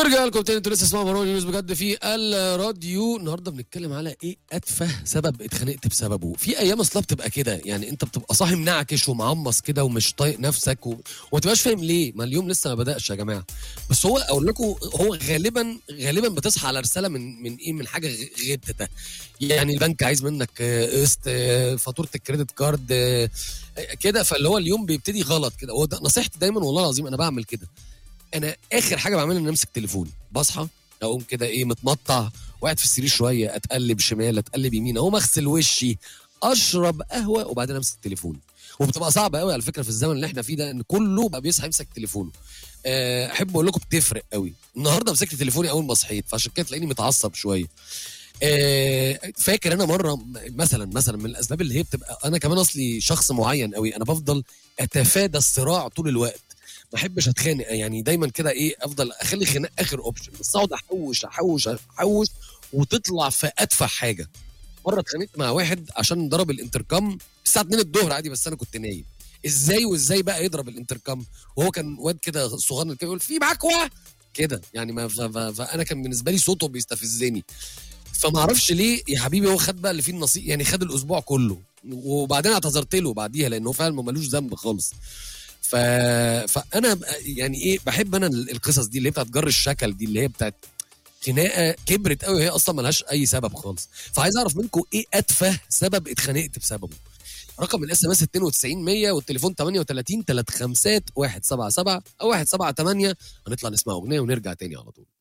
ورجع لكم تاني انتوا لسه اسمعوا مروان يونس بجد في الراديو النهارده بنتكلم على ايه اتفه سبب اتخانقت بسببه في ايام اصلا بتبقى كده يعني انت بتبقى صاحي منعكش ومعمص كده ومش طايق نفسك و... وما تبقاش فاهم ليه ما اليوم لسه ما بداش يا جماعه بس هو اقول لكم هو غالبا غالبا بتصحى على رساله من من ايه من حاجه غ- غير ده يعني البنك عايز منك آه، قسط آه، فاتوره الكريدت كارد آه، كده فاللي هو اليوم بيبتدي غلط كده هو ده نصيحتي دايما والله العظيم انا بعمل كده انا اخر حاجه بعملها ان امسك تليفون بصحى اقوم كده ايه متمطع وقاعد في السرير شويه اتقلب شمال اتقلب يمين اقوم اغسل وشي اشرب قهوه وبعدين امسك التليفون وبتبقى صعبه قوي على فكره في الزمن اللي احنا فيه ده ان كله بقى بيصحى يمسك تليفونه آه، احب اقول لكم بتفرق قوي النهارده مسكت تليفوني اول ما صحيت فعشان كده تلاقيني متعصب شويه آه، فاكر انا مره م- مثلا مثلا من الاسباب اللي هي بتبقى انا كمان اصلي شخص معين قوي انا بفضل اتفادى الصراع طول الوقت ما احبش اتخانق يعني دايما كده ايه افضل اخلي خناق اخر اوبشن بس اقعد احوش احوش احوش وتطلع في اتفه حاجه مره اتخانقت مع واحد عشان ضرب الانتركم الساعه 2 الظهر عادي بس انا كنت نايم ازاي وازاي بقى يضرب الانتركم وهو كان واد كده صغنن كده يقول في معكوه كده يعني ما ف- ف- فانا كان بالنسبه لي صوته بيستفزني فما اعرفش ليه يا حبيبي هو خد بقى اللي فيه النصيب يعني خد الاسبوع كله وبعدين اعتذرت له بعديها لانه فعلا ما ملوش ذنب خالص ف... فانا ب- يعني ايه بحب انا ال- القصص دي اللي هي بتاعت جر الشكل دي اللي هي بتاعت خناقه كبرت قوي وهي اصلا ملهاش اي سبب خالص فعايز اعرف منكم ايه اتفه سبب اتخانقت بسببه رقم الاس ام اس 92 100 والتليفون 38 35 177 او 178 هنطلع نسمع اغنيه ونرجع تاني على طول